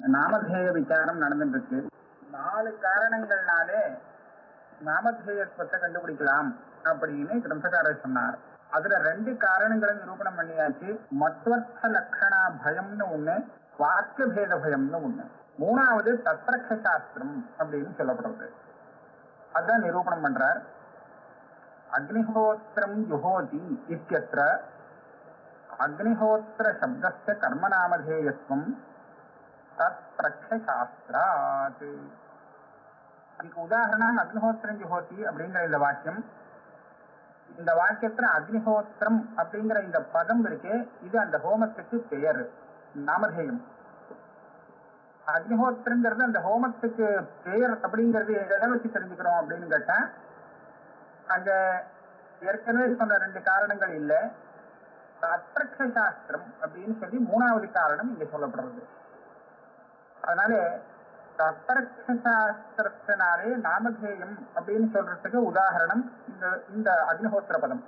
நாமதேய விசாரம் நடந்துட்டு இருக்கு நாலு காரணங்கள்னாலே நாமதேயத்துவத்தை கண்டுபிடிக்கலாம் அப்படின்னு கிரந்தகாரர் சொன்னார் அதுல ரெண்டு காரணங்களை நிரூபணம் பண்ணியாச்சு மத்வர்த்த லட்சணா பயம்னு ஒண்ணு வாக்கிய பேத பயம்னு ஒண்ணு மூணாவது தத்ரக்ஷ சாஸ்திரம் அப்படின்னு சொல்லப்படுறது அதான் நிரூபணம் பண்றார் அக்னிஹோத்திரம் யுஹோதி இத்தியத்திர அக்னிஹோத்திர சப்தஸ்ய கர்மநாமதேயத்துவம் தத் பிரக்ஷசாஸ்திராத் அதுக்கு உதாரணம் அக்னிஹோத்திரம் ஜுஹோதி அப்படிங்கிற இந்த வாக்கியம் இந்த வாக்கியத்துல அக்னிஹோத்திரம் அப்படிங்கிற இந்த பதம் இருக்கே இது அந்த ஹோமத்துக்கு பெயர் நாமதேயம் அக்னிஹோத்திரங்கிறது அந்த ஹோமத்துக்கு பெயர் அப்படிங்கிறது எதை வச்சு தெரிஞ்சுக்கிறோம் அப்படின்னு கேட்டா அங்க ஏற்கனவே சொன்ன ரெண்டு காரணங்கள் இல்ல அத்திரக்ஷ சாஸ்திரம் அப்படின்னு சொல்லி மூணாவது காரணம் இங்க சொல்லப்படுறது அதனால தத்தரக்ஷ சாஸ்திரத்தினாலே நாமதேயம் அப்படின்னு சொல்றதுக்கு உதாரணம் இந்த இந்த அக்னிஹோத்திர பதம்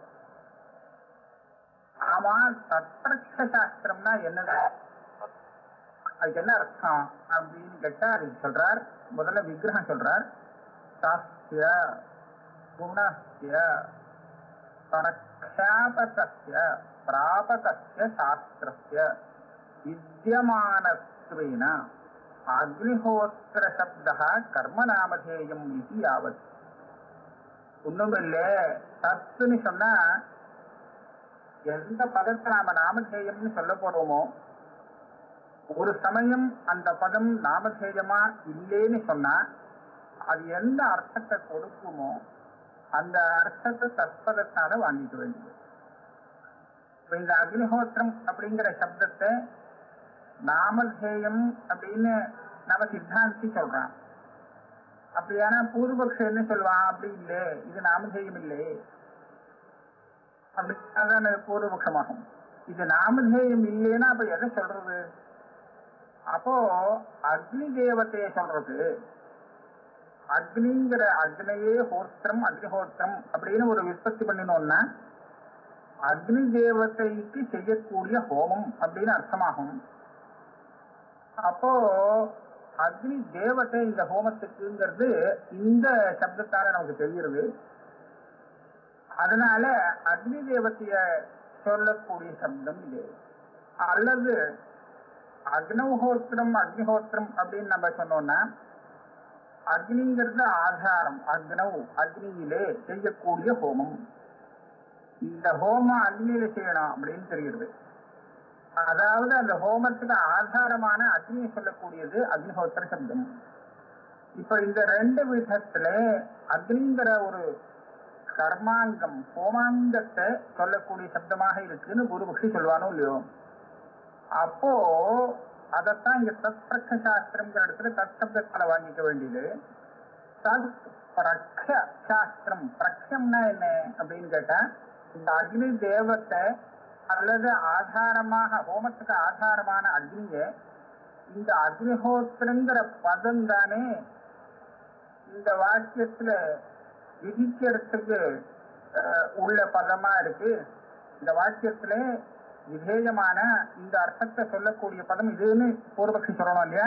ஆமா தத்தரக்ஷ சாஸ்திரம்னா என்னது அதுக்கு என்ன அர்த்தம் அப்படின்னு கேட்டா அதுக்கு சொல்றார் முதல்ல விக்கிரகம் சொல்றார் சாஸ்திய குணஸ்ய பிரக்ஷாபகஸ்ய பிராபகஸ்ய சாஸ்திரஸ்ய வித்தியமானத்வேன அக்னிஹோத்திர சப்தா கர்மநாமதேயம் இது யாவத் ஒண்ணுமில்ல தத்துன்னு சொன்னா எந்த பதத்தை நாம நாமதேயம்னு சொல்ல போறோமோ ஒரு சமயம் அந்த பதம் நாமதேயமா இல்லேன்னு சொன்னா அது எந்த அர்த்தத்தை கொடுக்குமோ அந்த அர்த்தத்தை தற்பதத்தால வாங்கிக்க வேண்டியது இப்ப இந்த அக்னிஹோத்திரம் அப்படிங்கிற சப்தத்தை நாமதேயம் அப்படின்னு நம்ம சித்தாந்தி சொல்றான் அப்படியானா பூர்வபக்ஷம் என்ன சொல்லுவான் அப்படி இல்லை இது நாமதேயம் இல்லை அப்படின்னா பூர்வபக்ஷமாகும் இது நாமதேயம் இல்லைன்னா அப்ப எதை சொல்றது அப்போ அக்னி தேவத்தைய சொல்றது அக்னிங்கிற அக்னையே ஹோத்திரம் அக்னிஹோத்திரம் அப்படின்னு ஒரு விற்பத்தி பண்ணினோம்னா அக்னி தேவதைக்கு செய்யக்கூடிய ஹோமம் அப்படின்னு அர்த்தமாகும் அப்போ அக்னி தேவதை இந்த ஹோமத்துக்குங்கிறது இந்த சப்தத்தால நமக்கு தெரிகிறது அதனால அக்னி தேவதைய சொல்லக்கூடிய சப்தம் இது அல்லது அக்னஹோத்திரம் அக்னிஹோத்திரம் அப்படின்னு நம்ம சொன்னோம்னா அக்னிங்கிறது ஆதாரம் அக்னவ் அக்னியிலே செய்யக்கூடிய ஹோமம் இந்த ஹோமம் அக்னியில செய்யணும் அப்படின்னு தெரிகிறது அதாவது அந்த ஹோமத்துக்கு ஆதாரமான அக்னியை சொல்லக்கூடியது அக்னிஹோத்திர சப்தம் இப்ப இந்த ரெண்டு விதத்துல அக்னிங்கிற ஒரு கர்மாங்கம் ஹோமாங்கத்தை சொல்லக்கூடிய சப்தமாக இருக்குன்னு குருபக்ஷி சொல்வானோ இல்லையோ அப்போ அதத்தான் இங்க தத் பிரக்ஷ சாஸ்திரம்ங்கிற இடத்துல தத் சப்தத்தால வாங்கிக்க வேண்டியது தத் பிரக்ஷ சாஸ்திரம் பிரக்ஷம்னா என்ன அப்படின்னு கேட்டா இந்த அக்னி தேவத்தை அல்லது ஆதாரமாக ஹோமத்துக்கு ஆதாரமான அக்னிய இந்த அக்னிஹோத்திரங்கிற பதம் தானே இந்த வாக்கியத்துல விதிக்கிறதுக்கு உள்ள பதமா இருக்கு இந்த வாக்கியத்துல விதேயமான இந்த அர்த்தத்தை சொல்லக்கூடிய பதம் இதுன்னு பூர்வபக்ஷி சொல்லணும் இல்லையா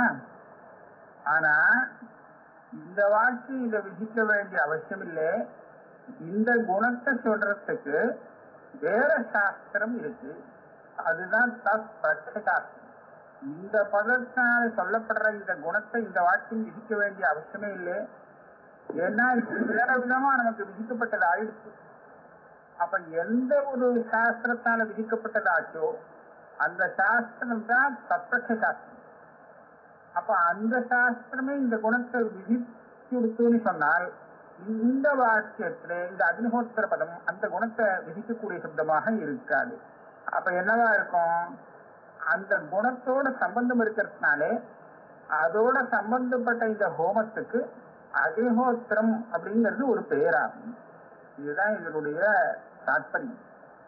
ஆனா இந்த வாக்கியம் இதை விதிக்க வேண்டிய அவசியம் இல்லை இந்த குணத்தை சொல்றதுக்கு வேற சாஸ்திரம் இருக்கு அதுதான் தத் சாஸ்திரம் இந்த பதத்தினால சொல்லப்படுற இந்த குணத்தை இந்த வாக்கியம் விதிக்க வேண்டிய அவசியமே இல்லை ஏன்னா இது வேற விதமா நமக்கு விதிக்கப்பட்டது ஆயிடுச்சு அப்ப எந்த ஒரு சாஸ்திரத்தால விதிக்கப்பட்டதாச்சோ அந்த சாஸ்திரம் தான் தத்பட்ச சாஸ்திரம் அப்ப அந்த சாஸ்திரமே இந்த குணத்தை விதிச்சுடுத்துன்னு சொன்னால் இந்த வாக்கியத்துல இந்த அக்னிஹோத்திர பதம் அந்த குணத்தை விதிக்கக்கூடிய சப்தமாக இருக்காது அப்ப என்னவா இருக்கும் அந்த குணத்தோட சம்பந்தம் இருக்கிறதுனாலே அதோட சம்பந்தப்பட்ட இந்த ஹோமத்துக்கு அக்னிஹோத்திரம் அப்படிங்கிறது ஒரு பெயராகும் இதுதான் இதனுடைய தாற்பயம்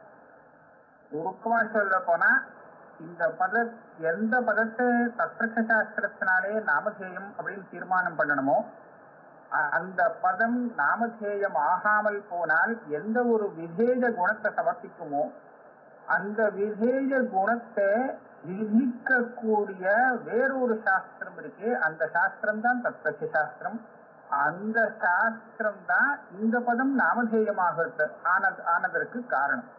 சுருக்கமா சொல்ல போனா இந்த பத எந்த பதத்தை தத்ரக சாஸ்திரத்தினாலே நாமதேயம் அப்படின்னு தீர்மானம் பண்ணணுமோ அந்த பதம் நாமதேயம் ஆகாமல் போனால் எந்த ஒரு விதேக குணத்தை சமர்ப்பிக்குமோ அந்த விதேய குணத்தை விதிக்கக்கூடிய வேறொரு சாஸ்திரம் இருக்கு அந்த சாஸ்திரம் தான் தத்வசி சாஸ்திரம் அந்த சாஸ்திரம் தான் இந்த பதம் நாமதேயமாக ஆனது ஆனதற்கு காரணம்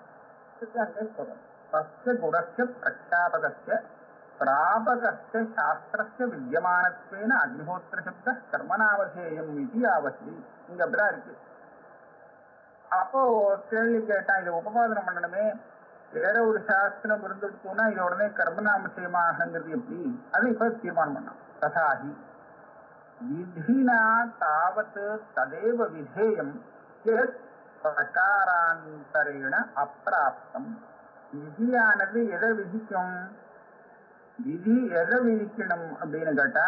தஸ்ய குணஸ்ய பிரக்ஷாபகஸ்ய பிராபகஸ்ய சாஸ்திரஸ்ய வித்தியமானத்வேன அக்னிஹோத்திர சப்த கர்மநாமதேயம் இது ஆவசி இங்க அப்படிதான் இருக்கு அப்போ கேள்வி கேட்டா இதை உபபாதனம் பண்ணணுமே வேற ஒரு சாஸ்திரம் இருந்துட்டுனா இது உடனே கர்மநாமசயமாகங்கிறது எப்படி அதை இப்ப தீர்மானம் பண்ணலாம் ததாகி விதினா தாவத் ததேவ விதேயம் யத் பிரகாராந்தரேண அப்பிராப்தம் விதியானது எதை விதிக்கும் விதி எதை விதிக்கணும் அப்படின்னு கேட்டா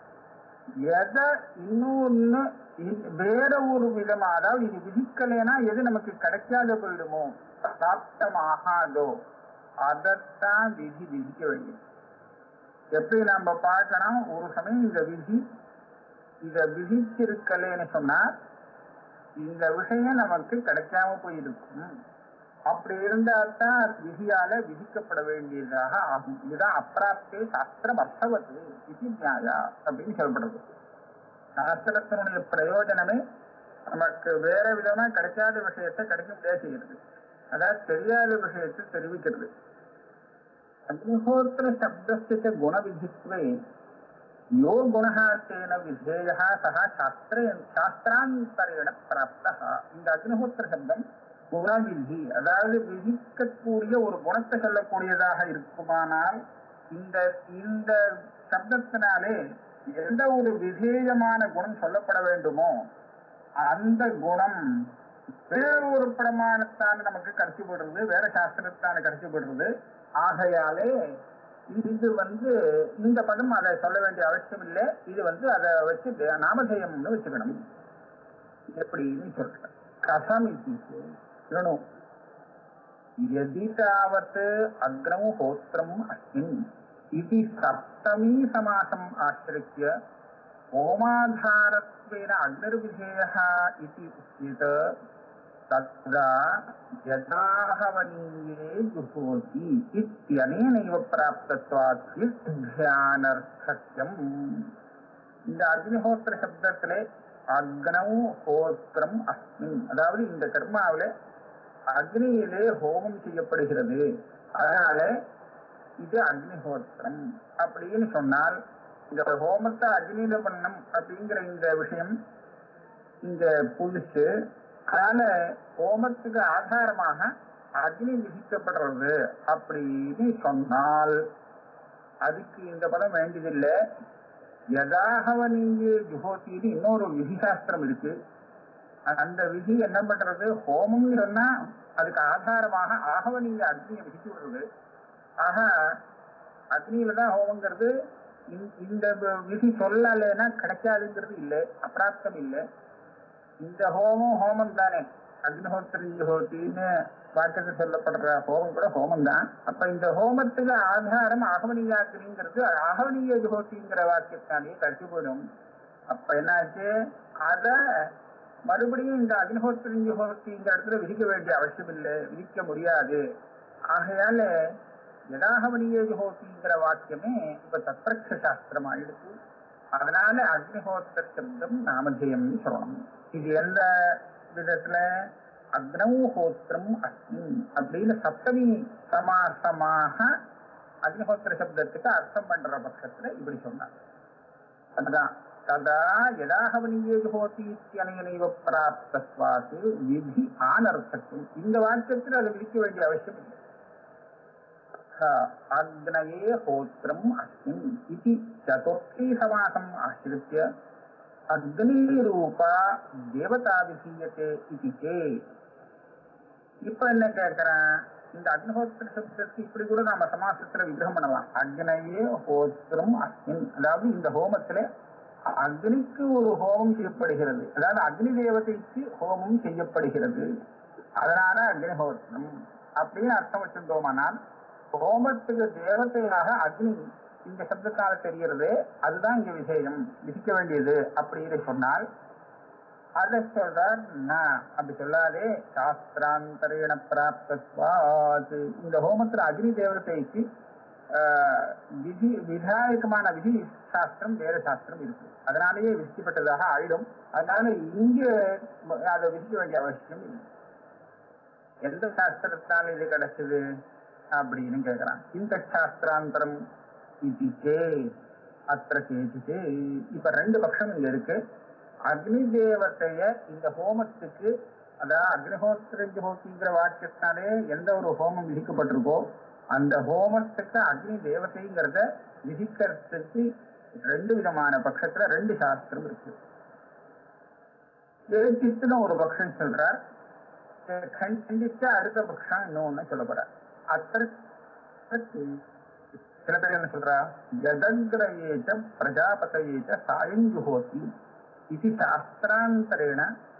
எதை இன்னொன்னு இ- வேற ஒரு விதமா அதாவது இது விதிக்கலைன்னா எது நமக்கு கிடைக்காத போயிடுமோ பிராப்தமாகாதோ அதைத்தான் விதி விதிக்க வேண்டியது எப்படி நம்ம பார்க்கணும் ஒரு சமயம் இந்த விதி இத விதிச்சிருக்கலேன்னு சொன்னா இந்த விஷயம் நமக்கு கிடைக்காம போயிருக்கும் அப்படி இருந்தா தான் விதியால விதிக்கப்பட வேண்டியதாக ஆகும் இதுதான் அப்பிராப்தே சாஸ்திரம் அர்த்தவத்து இது நியாயா அப்படின்னு சொல்லப்படுறது சாஸ்திரத்தினுடைய பிரயோஜனமே நமக்கு வேற விதமா கிடைக்காத விஷயத்தை கிடைக்க முடியாது செய்கிறது அதாவது தெரியாத விஷயத்தை தெரிவிக்கிறது அக்னிஹோத்திர சப்தஸ்ய குணவிதித்வே யோ குணः தேன விதேயः சः சாஸ்திர சாஸ்திராந்தரேண பிராப்தः இந்த அக்னிஹோத்திர சப்தம் குணவிதி அதாவது விதிக்கக்கூடிய ஒரு குணத்தை சொல்லக்கூடியதாக இருக்குமானால் இந்த இந்த சப்தத்தினாலே எந்த ஒரு விதேயமான குணம் சொல்லப்பட வேண்டுமோ அந்த குணம் வேற ஒரு பிரமாணத்தால் நமக்கு கிடைச்சி போடுறது வேற சாஸ்திரத்தால கிடைச்சி போடுறது ஆகையாலே இது வந்து இந்த பதம் அதை சொல்ல வேண்டிய அவசியம் இல்லை இது வந்து அதை வச்சு தே- நாமதேயம்னு வச்சுக்கணும் எப்படின்னு சொல்றேன் கசம் இது शृणु यदि तावत् अग्नौ होत्रम् अस्मिन् इति सप्तमी समासम् आश्रित्य होमाधारत्वेन अग्निर्विधेयः इति उच्येत तदा यथाहवनीये जुहोति इत्यनेनैव प्राप्तत्वात् ध्यानर्थक्यम् இந்த அக்னிஹோத்திர சப்தத்திலே அக்னௌ ஹோத்திரம் அஸ்மின் அதாவது இந்த கர்மாவில அக்னியிலே ஹோமம் செய்யப்படுகிறது அதனால இது அக்னிஹோத்திரம் அப்படின்னு சொன்னால் இந்த ஹோமத்தை அக்னியில பண்ணணும் அப்படிங்கிற இந்த விஷயம் இங்க புதுசு அதனால ஹோமத்துக்கு ஆதாரமாக அக்னி விதிக்கப்படுறது அப்படின்னு சொன்னால் அதுக்கு இந்த பதம் வேண்டியதில்லை யதாகவனியே ஜுஹோத்தின்னு இன்னொரு விதி சாஸ்திரம் இருக்கு அந்த விதி என்ன பண்றது ஹோமம் சொன்னா அதுக்கு ஆதாரமாக ஆகவனிய அக்னியை விதிச்சு விடுறது ஆக அக்னியில தான் ஹோமங்கிறது இந்த- இந்த விதி சொல்லலைன்னா கிடைக்காதுங்கிறது இல்லை அப்பிராப்தம் இல்லை இந்த ஹோமம் ஹோமம் தானே அக்னிஹோத்திரி ஹோத்தின்னு வாக்கியத்தில் சொல்லப்படுற ஹோமம் கூட ஹோமம் தான் அப்ப இந்த ஹோமத்துக்கு ஆதாரம் ஆகவனியாக்கிரிங்கிறது ஆகவனிய ஜோதிங்கிற வாக்கியத்தாலேயே கழிச்சு போயிடும் அப்ப என்னாச்சு அத மறுபடியும் இந்த அக்னிஹோத்திரி ஜோதிங்கிற இடத்துல விதிக்க வேண்டிய அவசியம் இல்லை விதிக்க முடியாது ஆகையால யதாகவனிய ஜோதிங்கிற வாக்கியமே இப்ப தத்ரக்ஷ சாஸ்திரம் ஆயிடுச்சு அதனால அக்னிஹோத்திர சப்தம் நாமதேயம்னு சொல்லணும் இது எந்த விதத்துல அக்னௌ ஹோத்திரம் அஸ்மி அப்படின்னு சப்தமி சமாசமாக அக்னிஹோத்திர சப்தத்துக்கு அர்த்தம் பண்ற பட்சத்துல இப்படி சொன்னாங்க அதுதான் ததா யதாகவனியே ஜுஹோதி இத்தியனையனைவ பிராப்தத்வாத்து விதி ஆனர்த்தத்துவம் இந்த வாக்கியத்தில் அதை விதிக்க வேண்டிய அவசியம் இல்லை அக்னயே ஹோத்திரம் அஸ்மின் இது சதுர்த்தி சமாசம் ஆசிரித்ய அக்னிரூபா தேவதா விசீயத்தே இது சே இப்ப என்ன கேட்கிறேன் இந்த அக்னிஹோத்திர சப்தத்துக்கு இப்படி கூட நாம சமாசத்துல விக்கிரகம் பண்ணலாம் அக்னையே ஹோத்திரம் அஸ்மின் அதாவது இந்த ஹோமத்துல அக்னிக்கு ஒரு ஹோமம் செய்யப்படுகிறது அதாவது அக்னி தேவதைக்கு ஹோமம் செய்யப்படுகிறது அதனால அக்னிஹோத்திரம் அப்படின்னு அர்த்தம் வச்சிருந்தோமானால் ஹோமத்துக்கு தேவதையாக அக்னி இந்த சப்தத்தால தெரிகிறது அதுதான் இங்க விஷயம் விதிக்க வேண்டியது அப்படின்னு சொன்னால் அதை சொல்றார் நான் அப்படி சொல்லாதே சாஸ்திராந்தரேண பிராப்தத்வாத் இந்த ஹோமத்துல அக்னி தேவதைக்கு ஆஹ், விதி விதாயகமான விதி சாஸ்திரம் வேற சாஸ்திரம் இருக்கு அதனாலேயே விதிக்கப்பட்டதாக ஆயிடும் அதனால இங்க அதை விதிக்க வேண்டிய அவசியம் இல்லை எந்த சாஸ்திரத்தால் இது கிடைச்சது அப்படின்னு கேக்குறான் இந்த சாஸ்திராந்தரம் இது கே அத்திர கேட்டுச்சு இப்ப ரெண்டு பட்சம் இங்க இருக்கு அக்னி தேவத்தைய இந்த ஹோமத்துக்கு அதாவது அக்னிஹோத்திர ஜோதிங்கிற வாக்கியத்தினாலே எந்த ஒரு ஹோமம் விதிக்கப்பட்டிருக்கோ அந்த ஹோமத்துக்கு அக்னி தேவதைங்கிறத விதிக்கிறதுக்கு ரெண்டு விதமான பட்சத்துல ரெண்டு சாஸ்திரம் இருக்கு ஏற்றித்துன்னு ஒரு பட்சம் சொல்றார் கண்டிச்ச அடுத்த பட்சம் இன்னொன்னு சொல்லப்படுற அத்தற்கு சில பேர் என்ன சொல்றா ஜதங்கிரயேச்ச பிரஜாபதயேச்ச சாயஞ்சுஹோதி இது சாஸ்திராந்தரேண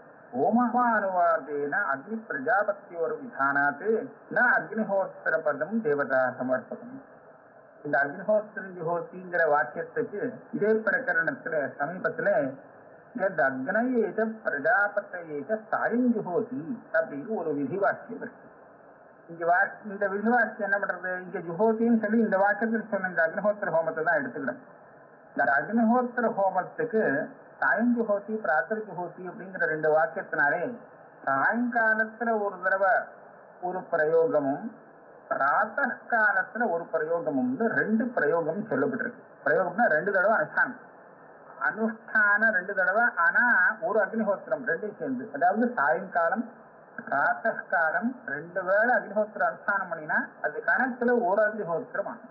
ஓமமானுவாதேன அக்னி பிரஜாபத்தியோர் விதானாத் ந அக்னிஹோத்திர பதம் தேவதா சமர்ப்பகம் இந்த அக்னிஹோத்திரம் ஜுஹோத்திங்கிற வாக்கியத்துக்கு இதே பிரகரணத்துல சமீபத்துல எத் அக்னயேச்ச பிரஜாபத்தையேச்ச சாயஞ்சுஹோதி அப்படின்னு ஒரு விதி வாக்கியம் இருக்கு இங்க வா- இந்த விதி வாக்கியம் என்ன பண்றது இங்க ஜுஹோத்தின்னு சொல்லி இந்த வாக்கியத்தில் சொன்ன இந்த அக்னிஹோத்திர ஹோமத்தை தான் எடுத்துக்கிறேன் இந்த அக்னிஹோத்திர ஹோமத்துக்கு சாயஞ்சுஹோத்தி பிராத்தர் ஜுஹோத்தி அப்படிங்கிற ரெண்டு வாக்கியத்தினாலே சாயங்காலத்துல ஒரு தடவை ஒரு பிரயோகமும் பிராத்த காலத்துல ஒரு பிரயோகமும்னு ரெண்டு பிரயோகம் சொல்லப்பட்டிருக்கு பிரயோகம்னா ரெண்டு தடவை அனுஷ்டானம் அனுஷ்டானம் ரெண்டு தடவை ஆனா ஒரு அக்னிஹோத்திரம் ரெண்டும் சேர்ந்து அதாவது சாயங்காலம் பிராத்த காலம் ரெண்டு வேளை அக்னிஹோத்திரம் அனுஷ்டானம் பண்ணினா அது கணக்குல ஒரு அக்னிஹோத்திரம் ஆகும்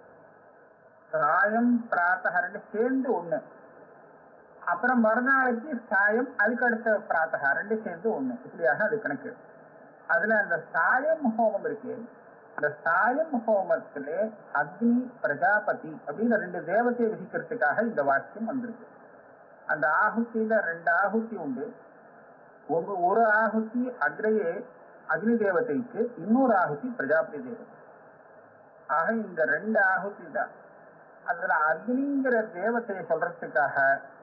சாயம் பிராத்தக ரெண்டு சேர்ந்து ஒண்ணு அப்புறம் மறுநாளைக்கு சாயம் அதுக்கு அடுத்த பிராத்தகா ரெண்டு சேர்ந்து ஒண்ணு இப்படியாக அது கணக்கு அதுல அந்த சாயம் ஹோமம் இருக்கு அந்த சாயம் ஹோமத்திலே அக்னி பிரஜாபதி அப்படின்னு ரெண்டு தேவதையை விதிக்கிறதுக்காக இந்த வாக்கியம் வந்திருக்கு அந்த ஆகுதியில ரெண்டு ஆகுதி உண்டு ஒரு ஒரு ஆகுதி அக்ரையே அக்னி தேவதைக்கு இன்னொரு ஆகுதி பிரஜாபதி தேவதை ஆக இந்த ரெண்டு ஆகுதி தான் அதுல அக்னிங்கிற தேவதையை சொல்றதுக்காக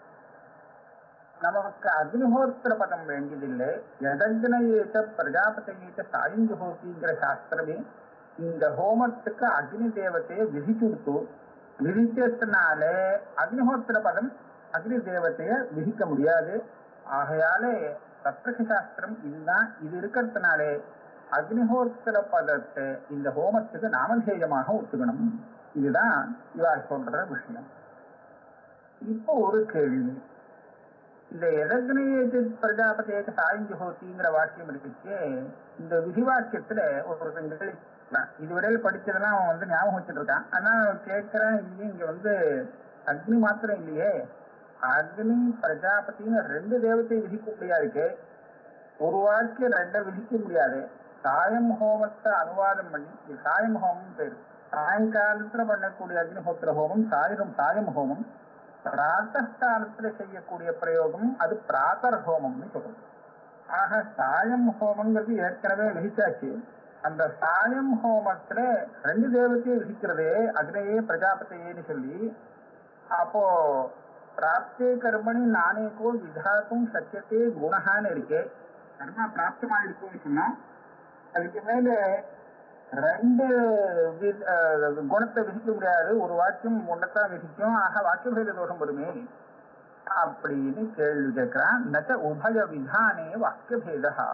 நமக்கு அக்னிஹோத்திர பதம் வேண்டியதில்லை எதக்னயேச்ச பிரஜாபதியேச்ச சாயுஜுஹோத்திங்கிற சாஸ்திரமே இந்த ஹோமத்துக்கு அக்னி தேவதையை விதிச்சுடுத்து விதிச்சதுனால அக்னிஹோத்திர பதம் அக்னி தேவதையை விதிக்க முடியாது ஆகையாலே தத்ரக சாஸ்திரம் இதுதான் இது இருக்கிறதுனாலே அக்னிஹோத்திர பதத்தை இந்த ஹோமத்துக்கு நாமதேயமாக ஒத்துக்கணும் இதுதான் இவர் சொல்ற விஷயம் இப்போ ஒரு கேள்வி இந்த எதக்னேயத்து பிரஜாபதியேக சாயஞ்சுஹோத்திங்கிற வாக்கியம் இருக்குச்சு இந்த விதி வாக்கியத்துல ஒரு கேள்வி இதுவரையில் படிச்சதெல்லாம் அவன் வந்து ஞாபகம் வச்சுட்டு இருக்கான் ஆனா அவன் கேட்கிறேன் இல்லையே இங்க வந்து அக்னி மாத்திரம் இல்லையே அக்னி பிரஜாபதின்னு ரெண்டு தேவத்தை விதிக்க முடியாது ஒரு வாக்கியம் ரெண்டை விதிக்க முடியாது சாயம் ஹோமத்தை அனுவாதம் பண்ணி இது சாயம் ஹோமம் பேரு சாயங்காலத்துல பண்ணக்கூடிய அக்னிஹோத்திர ஹோமம் சாயிரம் சாயம் ஹோமம் பிராத்தகாலத்துல செய்யக்கூடிய பிரயோகம் அது பிராத்தர் ஹோமம்னு சொல்றது ஆக சாயம் ஹோமங்கிறது ஏற்கனவே விதிச்சாச்சு அந்த சாயம் ஹோமத்துல ரெண்டு தேவத்தையும் விதிக்கிறதே அக்னையே பிரஜாபத்தையேன்னு சொல்லி அப்போ பிராப்தே கர்மணி நானேக்கோ விதாத்தும் சத்தியத்தே குணஹான்னு இருக்கே கர்மா பிராப்தமா இருக்கும்னு சொன்னா அதுக்கு மேல ரெண்டு வி- அஹ் குணத்தை விதிக்க முடியாது ஒரு வாக்கியம் ஒன்னத்தான் விதிக்கும் ஆக வாக்கிய பேத தோஷம் வருமே அப்படின்னு கேள்வி கேட்கிறான் நச்ச உபய விதானே வாக்கிய பேதா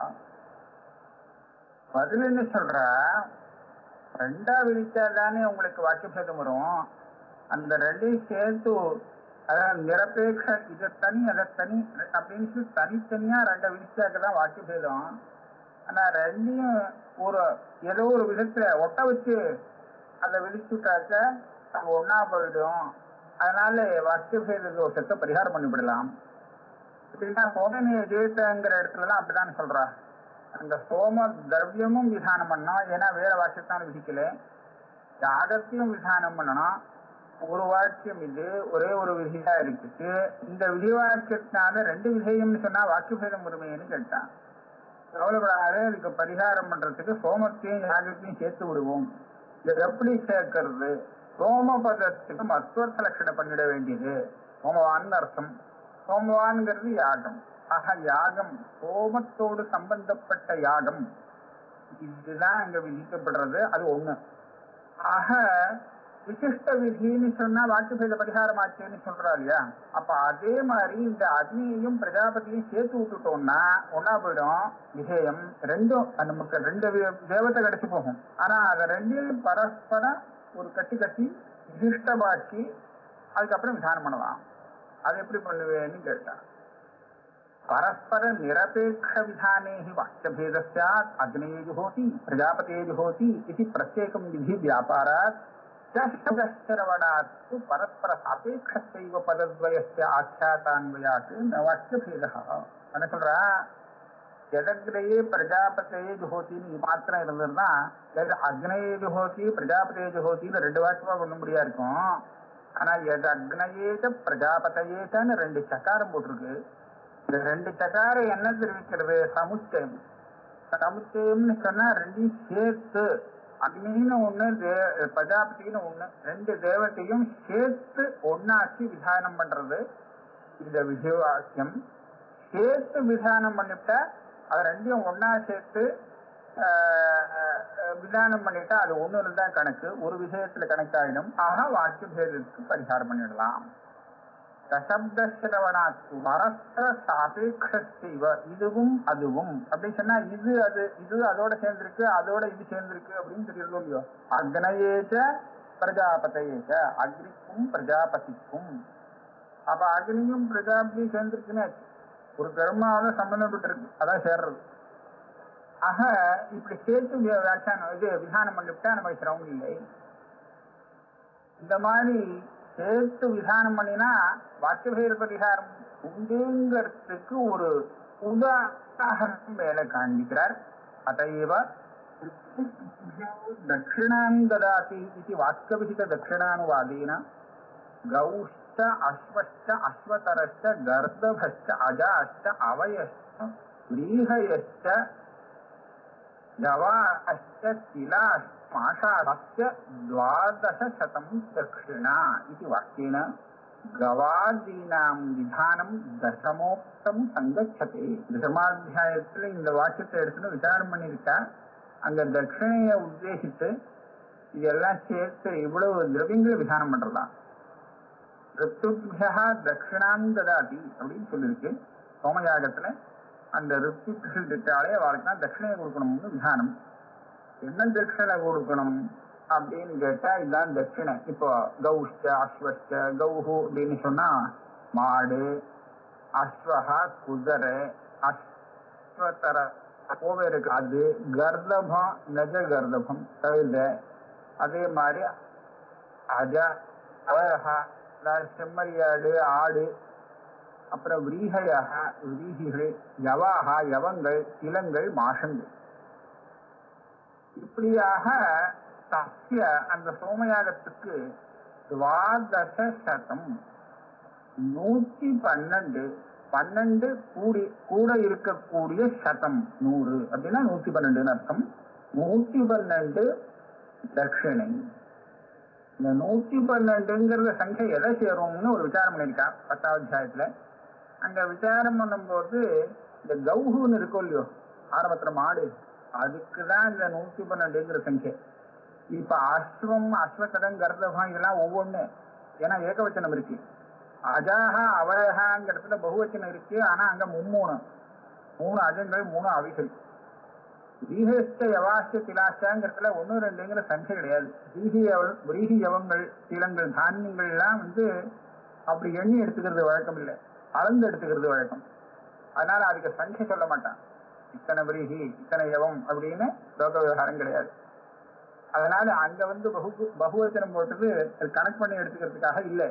பதில் என்ன சொல்றா ரெண்டா விதிச்சா தானே உங்களுக்கு வாக்கிய பேதம் வரும் அந்த ரெண்டையும் சேர்த்து அதாவது நிரபேட்ச இதை தனி அதை தனி அப்படின்னு சொல்லி தனித்தனியா ரெண்டை விதிச்சாக்க தான் வாக்கிய பேதம் ஆனா ரெண்டையும் ஒரு ஏதோ ஒரு விதத்துல ஒட்ட வச்சு அதை விதிச்சுட்டாக்க அது ஒன்னா போயிடும் அதனால வாக்கிய பேத தோஷத்தை பரிகாரம் பண்ணிவிடலாம் இப்படின்னா சோதனையை ஜெயித்தங்கிற இடத்துலலாம் அப்படிதான் சொல்றா அந்த சோம திரவியமும் விதானம் பண்ணோம் ஏன்னா வேற வாக்கியத்தான் விதிக்கல யாகத்தையும் விதானம் பண்ணணும் ஒரு வாக்கியம் இது ஒரே ஒரு விதியா இருக்குது இந்த விதி வாக்கியத்தினால ரெண்டு விதயம்னு சொன்னா வாக்கிய பேதம் உரிமைன்னு கேட்டான் கவலைப்படாது இதுக்கு பரிகாரம் பண்றதுக்கு சோமத்தையும் யாகத்தையும் சேர்த்து விடுவோம் இது எப்படி சேர்க்கறது சோமபதத்துக்கு மத்வர்த்த லட்சணம் பண்ணிட வேண்டியது சோமவான் அர்த்தம் சோமவான்ங்கிறது யாகம் ஆக யாகம் ஹோமத்தோடு சம்பந்தப்பட்ட யாகம் இதுதான் இங்க விதிக்கப்படுறது அது ஒண்ணு ஆக விசிஷ்ட விதின்னு சொன்னா வாக்குபேத பரிகாரம் ஆச்சுன்னு சொல்றா இல்லையா அப்ப அதே மாதிரி இந்த அக்னியையும் பிரஜாபதியும் சேர்த்து விட்டுட்டோம்னா ஒன்னா போயிடும் விஜயம் ரெண்டும் நமக்கு ரெண்டு வி- தேவதை கிடைச்சு போகும் ஆனா அத ரெண்டையும் பரஸ்பரம் ஒரு கட்டி கட்டி விசிஷ்டமாக்கி அதுக்கப்புறம் விதானம் பண்ணலாம் அது எப்படி பண்ணுவேன்னு கேட்டான் परस्पर निरपेक्ष विधाने हि वाक्यभेद स्यात् अग्नेय जुहोति प्रजापते जुहोति इति प्रत्येकं विधि व्यापारात् च शब्दश्चरवणात् तु परस्पर सापेक्षस्यैव पदद्वयस्य आख्यातान्वयात् न वाक्यभेदः என்ன சொல்றா ஜடக்ரயே பிரஜாபத்தையே ஜுஹோத்தின்னு மாத்திரம் இருந்ததுன்னா எது அக்னயே ஜுஹோதி பிரஜாபதியே ஜுஹோத்தின்னு ரெண்டு வாக்குமா பண்ண முடியா இருக்கும் ஆனா எது அக்னயேச்ச பிரஜாபதையேச்சன்னு ரெண்டு சக்காரம் போட்டிருக்கு இந்த ரெண்டு சக்காரம் என்ன தெரிவிக்கிறது சமுச்சயம் சமுச்சயம்னு சொன்னா ரெண்டையும் சேர்த்து அக்னின்னு ஒண்ணு தே- பிரஜாபதினு ஒண்ணு ரெண்டு தேவத்தையும் சேர்த்து ஒண்ணாக்கி விதானம் பண்றது இந்த விஜயவாக்கியம் சேர்த்து விதானம் பண்ணிவிட்டா அது ரெண்டையும் ஒண்ணா சேர்த்து ஆஹ், ஆஹ், விதானம் பண்ணிட்டா அது ஒண்ணுல தான் கணக்கு ஒரு விஷயத்துல கணக்காயிடும் ஆக வாக்கிய பேதத்துக்கு பரிகாரம் பண்ணிடலாம் தசப்தஸ்ரவணாத்து பரஸ்பர சாபேட்சைவ இதுவும் அதுவும் அப்படின்னு சொன்னா இது அது இது அதோட சேர்ந்திருக்கு அதோட இது சேர்ந்திருக்கு அப்படின்னு தெரியுதோ இல்லையோ அக்னயேச்ச பிரஜாபதையேச்ச அக்னிக்கும் பிரஜாபதிக்கும் அப்ப அக்னியும் பிரஜாபதியும் சேர்ந்திருக்குன்னு ஆச்சு. ஒரு கர்மாவில சம்பந்தப்பட்டிருக்கு அதான் சேர்றது ஆக இப்படி சேர்த்து வி- வியாக்கியானம் இது விதானம் பண்ணிவிட்டா நமக்கு சிரமம் இல்லை இந்த மாதிரி சேர்த்து விதானம் பண்ணினா வாக்கியபேர பரிகாரம் உண்டுங்கிறதுக்கு ஒரு உதாரணம் மேல காண்பிக்கிறார் அதைவ தட்சிணாம் ததாதி இது வாக்கியவிஹித தட்சிணானுவாதேன கௌஷ்ட அஸ்வஷ்ட அஸ்வதரஷ்ட கர்தபஷ்ட அஜாஷ்ட அவயஷ்ட व्रीहयश्च गवाश्च तिलाश्माषाढस्य द्वादशशतं दक्षिणा इति वाक्येन கவாதீனாம் விதானம் தசமோக்தம் சங்கச்சதே தசமாத்தியாயத்துல இந்த வாக்கியத்தை எடுத்துன்னு விசாரம் பண்ணியிருக்கா அங்க தட்சிணைய உத்தேசித்து இதெல்லாம் சேர்த்து இவ்வளவு திரவியங்களை விதானம் பண்றதாம் ரித்துபியா தட்சிணாம் ததாதி அப்படின்னு சொல்லியிருக்கு சோமயாகத்துல அந்த ரித்துக்கள் இருக்காலே அவளுக்கு தான் தட்சிணையை கொடுக்கணும்னு விதானம் என்ன தட்சிணை கொடுக்கணும் அப்படின்னு கேட்டா இதுதான் தட்சிணை இப்போ கௌஷ்ட அஸ்வஷ்ட கௌஹு அப்படின்னு சொன்னா மாடு அஸ்வஹா குதிரை அஸ்வதர கோவை இருக்கு அது கர்தபம் நஜ கர்தபம் கழுத அதே மாதிரி அஜ அவரஹா அதாவது செம்மறியாடு ஆடு அப்புறம் விரீகையாக விரீகிகள் யவாகா யவங்கள் திலங்கள் மாஷங்கள் இப்படியாக சசிய அந்த சோமயாகத்துக்கு துவாதச சதம் நூத்தி பன்னெண்டு பன்னெண்டு கூடி கூட இருக்கக்கூடிய சதம் நூறு அப்படின்னா நூத்தி பன்னெண்டுன்னு அர்த்தம் நூத்தி பன்னெண்டு தட்சிணை இந்த நூத்தி பன்னெண்டுங்கிறத சங்கை எதை சேரும்னு ஒரு விசாரம் பண்ணியிருக்கா பத்தாவது அத்தியாயத்துல அங்க விசாரம் பண்ணும்போது இந்த கௌஹுன்னு இருக்கும் இல்லையோ ஆரம்பத்துல மாடு அதுக்குதான் இந்த நூத்தி பன்னெண்டுங்கிற சங்கை இப்ப அஸ்வம் அஸ்வகதம் கர்தபம் இதெல்லாம் ஒவ்வொன்னு ஏன்னா ஏகவச்சனம் இருக்கு அஜாஹா அவயகாங்கிற இடத்துல பகுவச்சனம் இருக்கு ஆனா அங்க மும்மூணு மூணு அஜங்கள் மூணு அவைகள் ரீஹஸ்ட யவாஸ்ட திலாஷ்டாங்கிறதுல ஒன்று ரெண்டுங்கிற சங்கை கிடையாது ரீஹி யவ ரீஹி யவங்கள் திலங்கள் தானியங்கள் எல்லாம் வந்து அப்படி எண்ணி எடுத்துக்கிறது வழக்கம் இல்லை அளந்து எடுத்துக்கிறது வழக்கம் அதனால அதுக்கு சங்கை சொல்ல மாட்டான் இத்தனை விரீஹி இத்தனை யவம் அப்படின்னு லோக விவகாரம் கிடையாது அதனால அங்க வந்து பகு பகுவச்சனம் போட்டது அது கணக்கு பண்ணி எடுத்துக்கிறதுக்காக இல்லை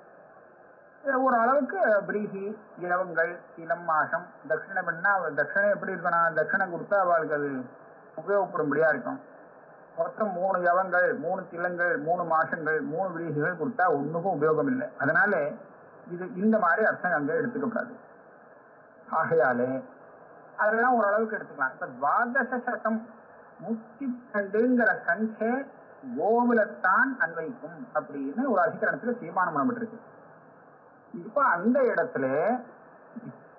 ஒரு அளவுக்கு பிரீஹி இலவங்கள் இளம் மாசம் தட்சிணை பண்ணா தட்சிணை எப்படி இருக்கணும் தட்சிணை கொடுத்தா அவளுக்கு அது உபயோகப்படும்படியா இருக்கும் மொத்தம் மூணு யவங்கள் மூணு திலங்கள் மூணு மாசங்கள் மூணு விரீகிகள் கொடுத்தா ஒண்ணுக்கும் உபயோகம் இல்லை அதனால இது இந்த மாதிரி அர்த்தம் அங்க எடுத்துக்கப்படாது ஆகையாலே அதெல்லாம் ஓரளவுக்கு எடுத்துக்கலாம் இப்ப துவாதச சதம் நூத்தி பன்னெண்டுங்கிற சங்கை கோகுலத்தான் அன்வைக்கும் அப்படின்னு ஒரு அதிகரணத்துல தீர்மானம் பண்ணப்பட்டிருக்கு இப்ப அந்த இடத்துல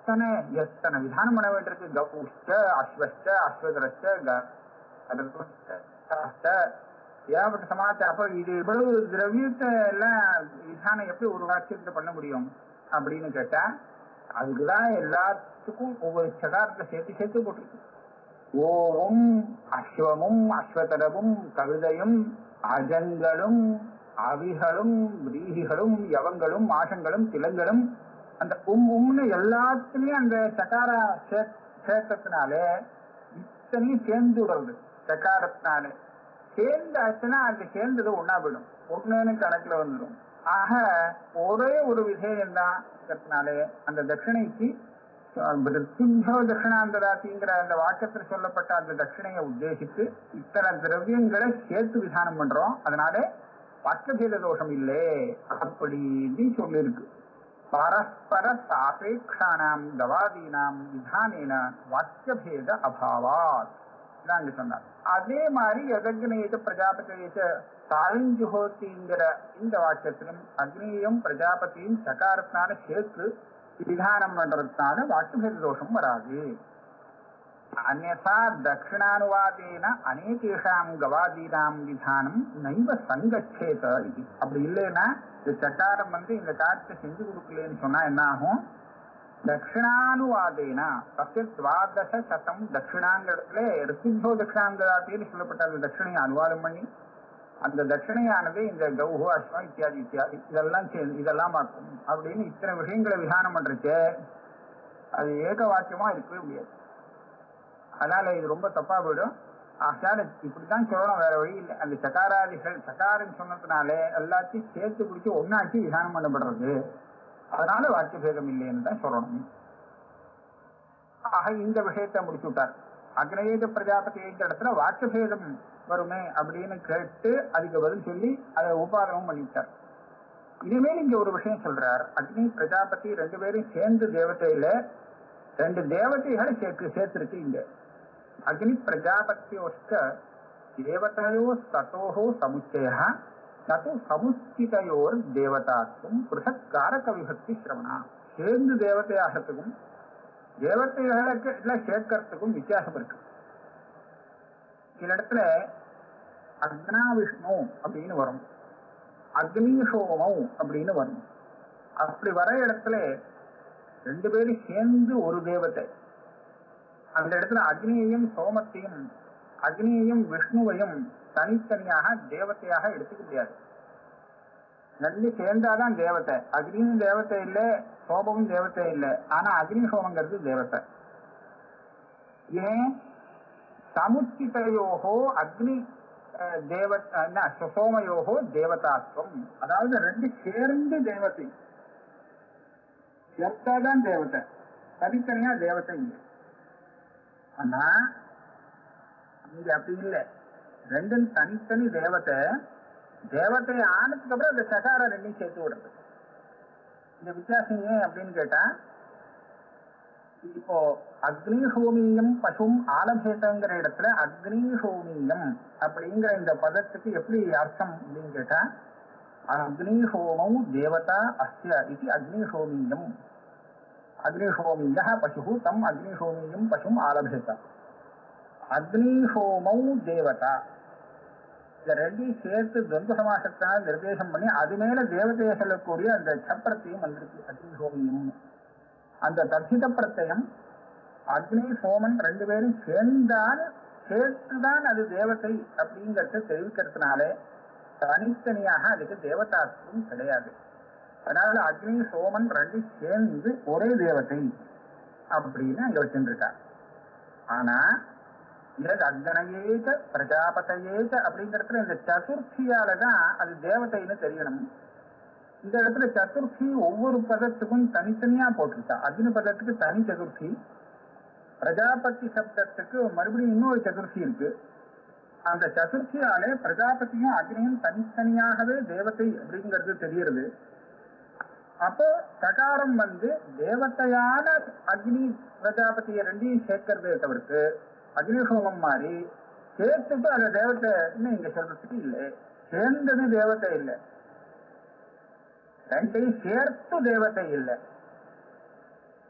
எத்தனை எத்தனை விதானம் பண்ண வேண்டியிருக்கு கௌஷ்ட அஸ்வஷ்ட அஸ்வதரஷ்ட க- அதற்கு ஏகப்பட்ட சமாச்சாரம் அப்ப இது இவ்வளவு திரவியத்தை எல்லாம் விதானம் எப்படி ஒரு வாக்கியத்துல பண்ண முடியும் அப்படின்னு கேட்டா அதுக்குதான் எல்லாத்துக்கும் ஒவ்வொரு சகாரத்தை சேர்த்து சேர்த்து போட்டிருக்கு ஓவும் அஸ்வமும் அஸ்வதரவும் கவிதையும் அஜங்களும் அவிகளும் விரீகிகளும் யவங்களும் மாஷங்களும் திலங்களும் அந்த உம் உம்னு எல்லாத்துலயும் அந்த சகாரா சே- சேர்த்ததுனாலே இத்தனையும் சேர்ந்து விடுறது சகாரத்தினாலே சேர்ந்தாச்சுன்னா அது சேர்ந்தது ஒன்னா போயிடும் ஒண்ணுன்னு கணக்குல வந்துடும் ஆக ஒரே ஒரு விஷயம் தான் இருக்கிறதுனாலே அந்த தட்சிணைக்கு மிருத்யுஞ்சோ தட்சிணாந்தராத்திங்கிற அந்த வாக்கியத்தில் சொல்லப்பட்ட அந்த தட்சிணையை உத்தேசித்து இத்தனை திரவியங்களை சேர்த்து விதானம் பண்றோம் அதனால வாக்கியபேத தோஷம் இல்லே அப்படின்னு சொல்லியிருக்கு பரஸ்பர சாபேக்ஷானாம் கவாதீனாம் விதானேன வாக்கியபேத அபாவாத் இதான் அங்க சொன்னார் அதே மாதிரி எதக்னேஜ பிரஜாபதியேச்ச சாரஞ்சுஹோத்திங்கிற இந்த வாக்கியத்திலும் அக்னியும் பிரஜாபதியும் சகாரத்தினால சேர்த்து விதானம் பண்றதுனால வாக்கியபேத தோஷம் வராது அந்நா தட்சிணானுவாதேன அநேகேஷாம் கவாதீனாம் விதானம் நைவ சங்கச்சேத இது அப்படி இல்லைன்னா இந்த சக்காரம் வந்து இந்த காரியத்தை செஞ்சு கொடுக்கலன்னு சொன்னா என்ன ஆகும் தட்சிணானுவாதேனா தஸ்ய துவாதச சதம் தட்சிணாங்கிறதுல ரிசித்தோ தட்சிணாங்கதாத்தின்னு சொல்லப்பட்ட அந்த தட்சிணையை அனுவாதம் பண்ணி அந்த தட்சிணையானது இந்த கௌஹோ அஸ்வம் இத்தியாதி இத்தியாதி இதெல்லாம் சேர்ந்து இதெல்லாம் பார்க்கும் அப்படின்னு இத்தனை விஷயங்களை விதானம் பண்றச்சே அது ஏக வாக்கியமா இருக்கவே முடியாது அதனால இது ரொம்ப தப்பா போயிடும் ஆசால இப்படித்தான் சொல்லணும் வேற வழி இல்லை அந்த சகாராதிகள் சகாரம் சொன்னதுனாலே எல்லாத்தையும் சேர்த்து பிடிச்சி ஒன்னாச்சு விதானம் பண்ணப்படுறது அதனால வாக்கிய பேதம் இல்லைன்னு தான் சொல்லணும் ஆக இந்த விஷயத்தை முடிச்சு விட்டார் அக்னேய பிரஜாபதி இந்த இடத்துல வாக்கிய பேதம் வருமே அப்படின்னு கேட்டு அதுக்கு பதில் சொல்லி அதை உபாதமும் பண்ணிவிட்டார் இனிமேல் இங்க ஒரு விஷயம் சொல்றார் அக்னி பிரஜாபதி ரெண்டு பேரும் சேர்ந்து தேவதையில ரெண்டு தேவதைகளை சேர்த்து சேர்த்திருக்கு இங்க அக்னி பிரஜாபத்தியோஷ்ட தேவதையோ சதோஹோ சமுச்சய நது சமுச்சிதையோர் தேவதாத்தும் பிருகத் காரக விபக்தி சிரவணா சேர்ந்து தேவதையாகிறதுக்கும் தேவதைகளுக்கு எல்லாம் சேர்க்கறதுக்கும் வித்தியாசம் இருக்கு சில இடத்துல அக்னா விஷ்ணு அப்படின்னு வரும் அக்னி சோமம் அப்படின்னு வரும் அப்படி வர இடத்துல ரெண்டு பேரும் சேர்ந்து ஒரு தேவதை அந்த இடத்துல அக்னியையும் சோமத்தையும் அக்னியையும் விஷ்ணுவையும் தனித்தனியாக தேவதையாக எடுத்துக்க முடியாது ரெண்டு சேர்ந்தாதான் தேவதை அக்னியும் தேவதை இல்ல சோமமும் தேவதை இல்ல ஆனா அக்னி சோமங்கிறது தேவதை ஏன் சமுச்சிதையோகோ அக்னி அஹ், தேவ என்ன சோமயோகோ தேவதாத்வம் அதாவது ரெண்டு சேர்ந்து தேவதை சேர்த்தாதான் தேவதை தனித்தனியா தேவதை இல்லை ஆனா இங்க அப்படி இல்லை ரெண்டும் தனித்தனி தேவதை தேவதை ஆனதுக்கு அப்புறம் அந்த சகாரம் ரெண்டையும் சேர்த்து விடுறது இந்த வித்தியாசம் ஏன் அப்படின்னு கேட்டா இப்போ அக்னி ஹோமியம் பசும் ஆலபேதங்கிற இடத்துல அக்னி ஹோமியம் அப்படிங்கிற இந்த பதத்துக்கு எப்படி அர்த்தம் அப்படின்னு கேட்டா அக்னி ஹோமம் தேவதா அஸ்ய இது அக்னி ஹோமியம் அக்னிஹோமிய பசு தம் அக்னிஹோமியம் பசும் ஆலபேத அக்னிஹோமௌ தேவதா இந்த ரெண்டையும் சேர்த்து துவந்த சமாசத்தினால் நிர்தேசம் பண்ணி அது மேல தேவதையை சொல்லக்கூடிய அந்த சப்பரத்தையும் வந்திருக்கு அக்னிஹோமியம் அந்த தர்சித பிரत्यயம் அக்னி சோமன் ரெண்டு பேரும் சேர்ந்தால் சேர்த்துதான் அது தேவதை அப்படிங்கறத தெரிவிக்கிறதுனாலே தனித்தனியாக அதுக்கு தேவதாத்துவம் கிடையாது அதனால அக்னி சோமன் ரெண்டு சேர்ந்து ஒரே தேவதை அப்படின்னு அங்க வச்சுருக்கார் ஆனா இது அக்னயேச்ச பிரஜாபதையேச்ச அப்படிங்கிறதுல இந்த சதுர்த்தியாலதான் அது தேவதைன்னு தெரியணும் இந்த இடத்துல சதுர்த்தி ஒவ்வொரு பதத்துக்கும் தனித்தனியா போட்டிருக்கா அக்னி பதத்துக்கு தனி சதுர்த்தி பிரஜாபதி சப்தத்துக்கு மறுபடியும் இன்னொரு சதுர்த்தி இருக்கு அந்த சதுர்த்தியாலே பிரஜாபதியும் அக்னியும் தனித்தனியாகவே தேவதை அப்படிங்கிறது தெரிகிறது அப்போ சகாரம் வந்து தேவதையான அக்னி பிரஜாபதியை ரெண்டையும் சேர்க்கறதே தவிர்த்து அக்னி ஹோமம் மாதிரி சேர்த்துட்டு அந்த தேவத்தைன்னு இங்க சொல்றதுக்கு இல்லை சேர்ந்தது தேவதை இல்லை ரெண்டையும் சேர்த்து தேவதை இல்லை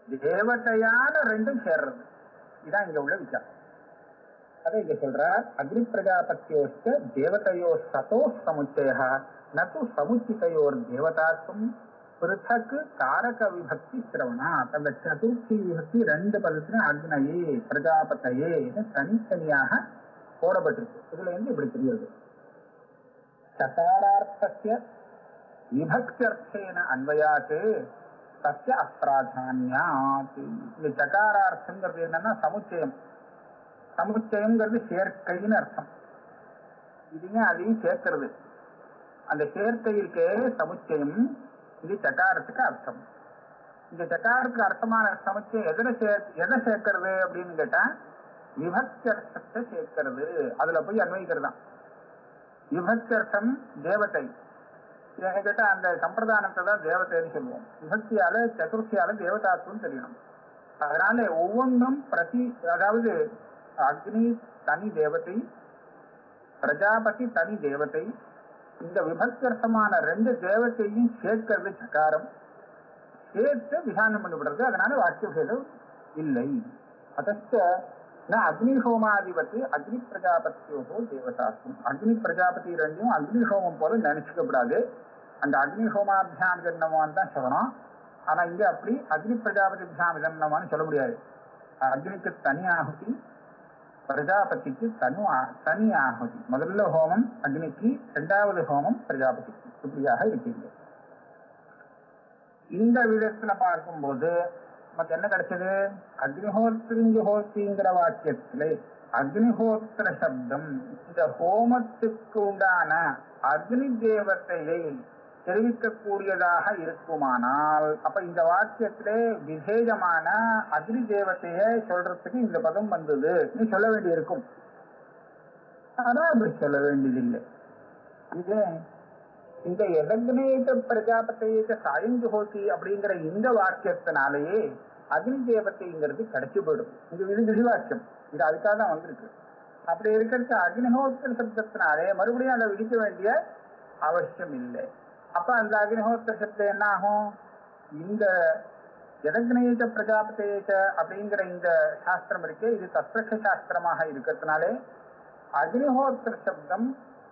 தேவதையான ரெண்டும் சேர்றது இதான் இங்க உள்ள விசாரம் அதை இங்க சொல்றார் அக்னி பிரஜாபத்தியோஸ்த தேவதையோ சதோ சமுச்சய நது சமுச்சிதையோர் தேவதாத்துவம் பிருத்தக்கு காரக விபக்தி சிரவணா அந்த சதுர்த்தி விபக்தி ரெண்டு பதத்திலும் அக்னையே பிரஜாபத்தையே தனித்தனியாக போடப்பட்டிருக்கு இதுல இருந்து இப்படி தெரியுது சகாரார்த்தசிய விபக்தியர்த்தேன அன்வயாத்து சத்திய அப்பிராதானியாத் இந்த சகாரார்த்தங்கிறது என்னன்னா சமுச்சயம் சமுச்சயம்ங்கிறது சேர்க்கைன்னு அர்த்தம் இதையும் அதையும் சேர்க்கிறது அந்த சேர்க்கை இருக்கே சமுச்சயம் இது சகாரத்துக்கு அர்த்தம் இந்த சகாரத்துக்கு அர்த்தமான சமுச்சயம் எதிர சேர் எதை சேர்க்கிறது அப்படின்னு கேட்டா விபக்தி அர்த்தத்தை சேர்க்கிறது அதுல போய் அன்வயிக்கிறது தான் விபக்தி அர்த்தம் தேவதை ஏன்னு கேட்டா அந்த சம்பிரதானத்தை தான் தேவதைன்னு சொல்லுவோம் விபக்தியால சதுர்த்தியால தேவதாத்துவம் தெரியணும் அதனால ஒவ்வொன்றும் பிரதி அதாவது அக்னி தனி தேவதை பிரஜாபதி தனி தேவதை இந்த விபக்தர்த்தமான ரெண்டு தேவத்தையும் சேர்க்கிறது சக்காரம் சேர்த்து விதானம் பண்ணி விடுறது அதனால வாக்கிய பேதம் இல்லை அதஸ்த ந அக்னி ஹோமாதிபத்து அக்னி பிரஜாபத்தியோகோ தேவதாஸ்தும் அக்னி பிரஜாபதி ரெண்டையும் அக்னி ஹோமம் போல நினைச்சுக்கப்படாது அந்த அக்னி ஹோமாபியாம் இதன்னமான்னு தான் சொல்லணும் ஆனா இங்க அப்படி அக்னி பிரஜாபதி பியாம் இதன்னமான்னு சொல்ல முடியாது அக்னிக்கு தனி ஆகுதி பிரஜாபதிக்கு தனு ஆ- தனி ஆகுதி முதல்ல ஹோமம் அக்னிக்கு இரண்டாவது ஹோமம் பிரஜாபதிக்கு இப்படியாக இருக்கீங்க இந்த விதத்துல பார்க்கும்போது நமக்கு என்ன கிடைச்சது அக்னிஹோத்திரிங்கிற வாக்கியத்திலே அக்னிஹோத்திர சப்தம் இந்த ஹோமத்துக்கு உண்டான அக்னி தேவத்தையை தெரிவிக்கக்கூடியதாக இருக்குமானால் அப்ப இந்த வாக்கியத்திலே விசேஷமான அக்னி தேவத்தையை சொல்றதுக்கு இந்த பதம் வந்தது நீ சொல்ல வேண்டியிருக்கும் ஆனா அப்படி சொல்ல வேண்டியதில்லை இது இந்த எதக்னேக பிரஜாபத்தையேக சாயஞ்சுகோசி அப்படிங்கிற இந்த வாக்கியத்தினாலேயே அக்னி தேவத்தைங்கிறது கிடைச்சு போயிடும் இது இது விதிவாக்கியம் இது அதுக்காக தான் வந்திருக்கு அப்படி இருக்கிறது அக்னிஹோத்திர சப்தத்தினாலே மறுபடியும் அதை விதிக்க வேண்டிய அவசியம் இல்லை அப்ப அந்த அக்னிஹோத்திர சப்தம் என்ன ஆகும் இந்த எதக்னேக பிரஜாபத்தேக அப்படிங்கிற இந்த சாஸ்திரம் இருக்கு இது தத்ரக்ஷ சாஸ்திரமாக இருக்கிறதுனாலே அக்னிஹோத்திர சப்தம்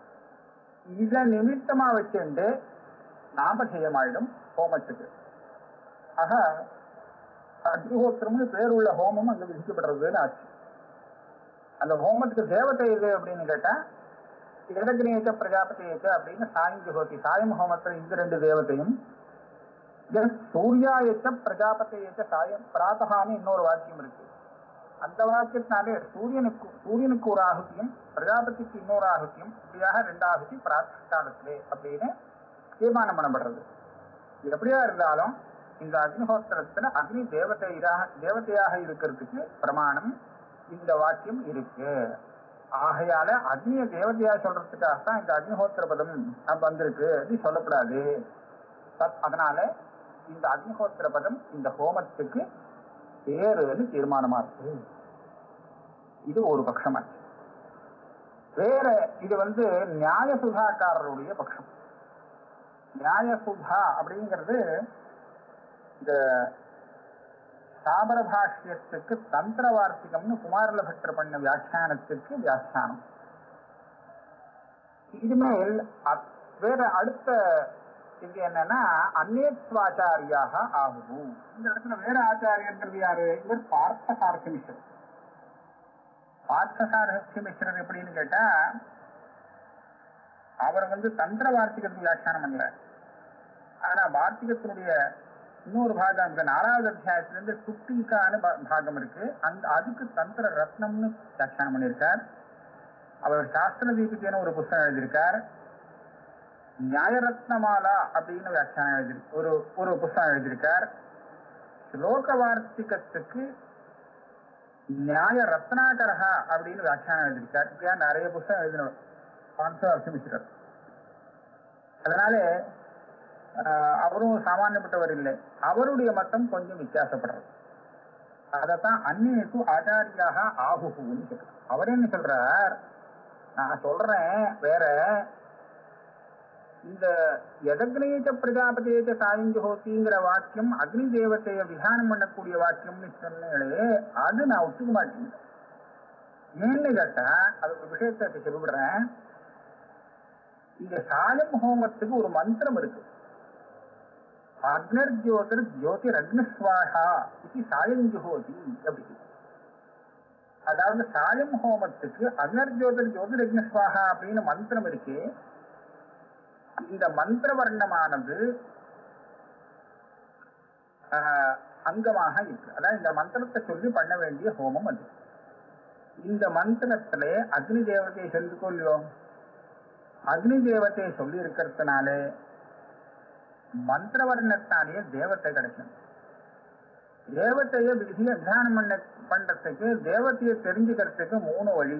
இத நிமித்தமா வச்சுண்டு நாமதேயமாயிடும் ஹோமத்துக்கு ஆக அக்னிஹோத்திரம்னு பேர் உள்ள ஹோமம் அங்க விதிக்கப்படுறதுன்னு ஆச்சு அந்த ஹோமத்துக்கு தேவதை எது அப்படின்னு கேட்டா இடகினேச்ச பிரஜாபதியேச்ச அப்படின்னு சாயஞ்சு சாயம் ஹோமத்துல இந்த ரெண்டு தேவதையும் எஸ் சூர்யாயச்ச பிரஜாபதியேச்ச சாயம் பிராத்தகான்னு இன்னொரு வாக்கியம் இருக்கு அந்த வாக்கியத்தினாலே சூரியனுக்கு சூரியனுக்கு ஒரு ஆகுதியும் பிரஜாபதிக்கு இன்னொரு ஆகுதியும் இப்படியாக ரெண்டு ஆகுதி பிரார்த்த காலத்திலே அப்படின்னு தீர்மானம் பண்ணப்படுறது இது எப்படியா இருந்தாலும் இந்த அக்னிஹோத்திரத்துல அக்னி தேவதையாக தேவதையாக இருக்கிறதுக்கு பிரமாணம் இந்த வாக்கியம் இருக்கு ஆகையால அக்னிய தேவதையா சொல்றதுக்காகத்தான் இந்த அக்னிஹோத்திர பதம் அப்ப வந்திருக்கு அது சொல்லக்கூடாது தத்- அதனால இந்த அக்னிஹோத்திர பதம் இந்த ஹோமத்துக்கு பேருன்னு தீர்மானமா இருக்கு இது ஒரு பட்சமாச்சு வேற இது வந்து நியாயசுதாக்காரருடைய பட்சம் நியாயசுதா அப்படிங்கிறது இந்த சாபர பாஷ்யத்துக்கு தந்திர வார்த்திகம்னு குமாரல பட்டர் பண்ண வியாக்கியானத்திற்கு வியாக்கியானம் இனிமேல் அ- வேற அடுத்த இது என்னன்னா அந்நேத்வாச்சாரியாக ஆகுது இந்த இடத்துல வேற ஆச்சாரியன்றது யாரு இவர் பார்த்த சாரதி மிஸ்ரர் பார்த்த சாரதி மிஸ்ரர் எப்படின்னு கேட்டா அவர் வந்து தந்திர வார்த்திகத்துக்கு வியாக்கியானம் பண்ணல ஆனா வார்த்திகத்தினுடைய இன்னொரு பாகம் இந்த நாலாவது அத்தியாயத்திலிருந்து சுட்டிக்கான பா- பாகம் இருக்கு அந்த அதுக்கு தந்திர ரத்னம்னு வியாக்கியானம் பண்ணியிருக்கார் அவர் சாஸ்திர தீபிகேன்னு ஒரு புஸ்தகம் எழுதியிருக்கார் நியாயரத்னமாலா அப்படின்னு வியாக்கியானம் எழுதி ஒரு ஒரு புஸ்தகம் எழுதியிருக்கார் ஸ்லோக வார்த்திகத்துக்கு நியாய ரத்னாகரஹா அப்படின்னு வியாக்கியானம் எழுதியிருக்கார் இப்படியா நிறைய புஸ்தகம் எழுதினவர் கான்சர் மிஸ்ரர் அதனால ஆஹ், அவரும் சாமானியப்பட்டவர் இல்லை அவருடைய மத்தம் கொஞ்சம் வித்தியாசப்படுறது அதத்தான் அந்நியத்து ஆச்சாரியாக ஆகுகுன்னு சொல்றார் அவர் என்ன சொல்றார் நான் சொல்றேன் வேற இந்த எதக்னேச்ச பிரஜாபதேச்ச சாயஞ்சோத்திங்கிற வாக்கியம் அக்னி தேவத்தைய விதானம் பண்ணக்கூடிய வாக்கியம்னு சொன்னே அது நான் ஒத்துக்க மாட்டேன் ஏன்னு கேட்டா அது ஒரு விஷயத்தை இப்ப சொல்லிவிடுறேன் இந்த சாயம் ஹோமத்துக்கு ஒரு மந்திரம் இருக்கு அக்னர் ஜோதிர் ஜோதிர் அக்னிஸ்வாஹா இது சாயஞ்சுஹோதி அப்படி அதாவது சாயம் ஹோமத்துக்கு அக்னர் ஜோதிர் ஜோதிர் அக்னிஸ்வாஹா அப்படின்னு மந்திரம் இருக்கு இந்த மந்திர வர்ணமானது ஆஹ், அங்கமாக இருக்கு அதான் இந்த மந்திரத்தை சொல்லி பண்ண வேண்டிய ஹோமம் அது இந்த மந்திரத்துல அக்னி தேவதையை சொல்லிக்கோ இல்லையோ அக்னி தேவதையை சொல்லி இருக்கிறதுனாலே மந்திரவர்ணத்தாலேயே தேவத்தை கிடைக்கும் தேவத்தைய விதிய விதானம் பண்ண பண்றதுக்கு தேவத்தையை தெரிஞ்சுக்கிறதுக்கு மூணு வழி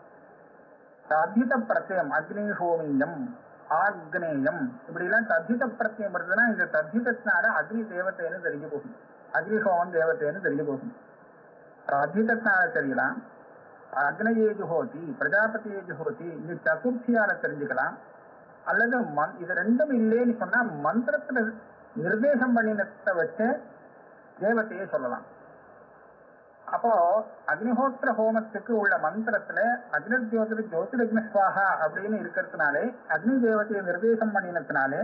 தத்தித பிரத்யம் அக்னி ஹோமியம் ஆக்னேயம் இப்படி எல்லாம் தத்தித பிரத்யம் வருதுன்னா இந்த தத்திதத்தினால அக்னி தேவத்தைன்னு தெரிஞ்சு போகும் அக்னி ஹோமம் தேவத்தைன்னு தெரிஞ்சு போகும் தத்திதத்தினால தெரியலாம் அக்னயே ஜுஹோதி பிரஜாபதியே ஜுஹோதி இது சதுர்த்தியால தெரிஞ்சுக்கலாம் அல்லது மந்- இது ரெண்டும் இல்லைன்னு சொன்னா மந்திரத்துல நிர்தேசம் பண்ணினத்தை வச்சு தேவத்தையே சொல்லலாம் அப்போ அக்னிஹோத்திர ஹோமத்துக்கு உள்ள மந்திரத்துல அக்னி ஜோதிர் ஜோதிரக்ன ஸ்வாஹா அப்படின்னு இருக்கிறதுனாலே அக்னி தேவதையை நிர்தேசம் பண்ணினத்தினாலே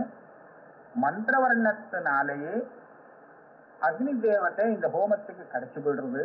மந்திரவர்ணத்தினாலேயே அக்னி தேவதை இந்த ஹோமத்துக்கு கிடைச்சு போயிடுறது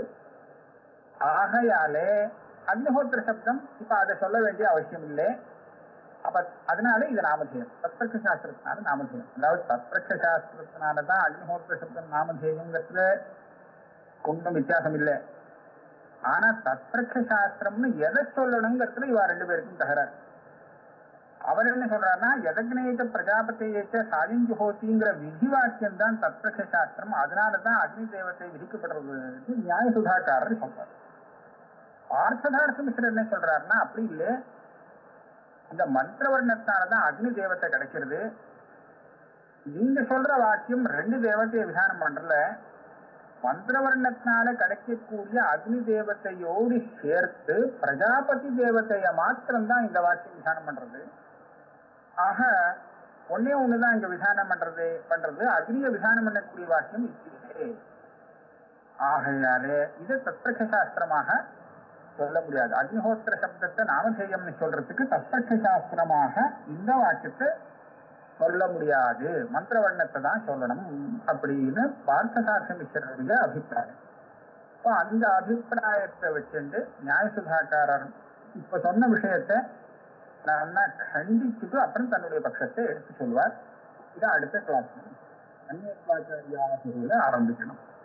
ஆகையாலே அக்னிஹோத்திர சப்தம் இப்ப அதை சொல்ல வேண்டிய அவசியம் இல்லை அப்ப அதனால இது நாமதேயம் தத்ரட்ச சாஸ்திரத்தினால நாமதேயம் அதாவது தத்ரட்ச சாஸ்திரத்தினாலதான் அக்னிஹோத்திர சப்தம் நாமதேயங்கிறதுல ஒன்றும் வித்தியாசம் இல்லை ஆனா தத்ரட்ச சாஸ்திரம்னு எதை சொல்லணுங்கிறதுல இவா ரெண்டு பேருக்கும் தகராறு அவர் என்ன சொல்றாருன்னா எதக்னேச்ச பிரஜாபதியேச்ச சாயஞ்சுஹோத்திங்கிற விதி வாக்கியம் தான் தத்ரட்ச சாஸ்திரம் அதனாலதான் அக்னி தேவத்தை விதிக்கப்படுறது நியாய சுதாக்காரர் சொல்றாரு பார்த்ததார்த்த மிஸ்ரர் என்ன சொல்றாருன்னா அப்படி இல்லை இந்த மந்திரவர்ணத்தாலதான் அக்னி தேவத்தை கிடைக்கிறது நீங்க சொல்ற வாக்கியம் ரெண்டு தேவத்தையை விதானம் பண்றல மந்திரவர்ணத்தினால கிடைக்கக்கூடிய அக்னி தேவத்தையோடு சேர்த்து பிரஜாபதி தேவதைய மாத்திரம்தான் இந்த வாக்கியம் விதானம் பண்றது ஆக ஒன்னே ஒண்ணுதான் இங்க விதானம் பண்றது பண்றது அக்னிய விதானம் பண்ணக்கூடிய வாக்கியம் இல்லை ஆகையாலே இது தத்ரக சாஸ்திரமாக சொல்ல முடியாது அக்னிஹோத்திர சப்தத்தை நாமதேயம்னு சொல்றதுக்கு தத்ரக சாஸ்திரமாக இந்த வாக்கியத்தை சொல்ல முடியாது மந்திரவர்ணத்தை தான் சொல்லணும் அப்படின்னு பார்த்தசார்த்த மிஸ்ரருடைய அபிப்பிராயம் இப்போ அந்த அபிப்பிராயத்தை வச்சுட்டு நியாயசுதாக்காரர் இப்ப சொன்ன விஷயத்தை நான் கண்டிச்சுட்டு அப்புறம் தன்னுடைய பட்சத்தை எடுத்து சொல்வார் இதை அடுத்த கிளாஸ் அந்நிய ஆரம்பிக்கணும்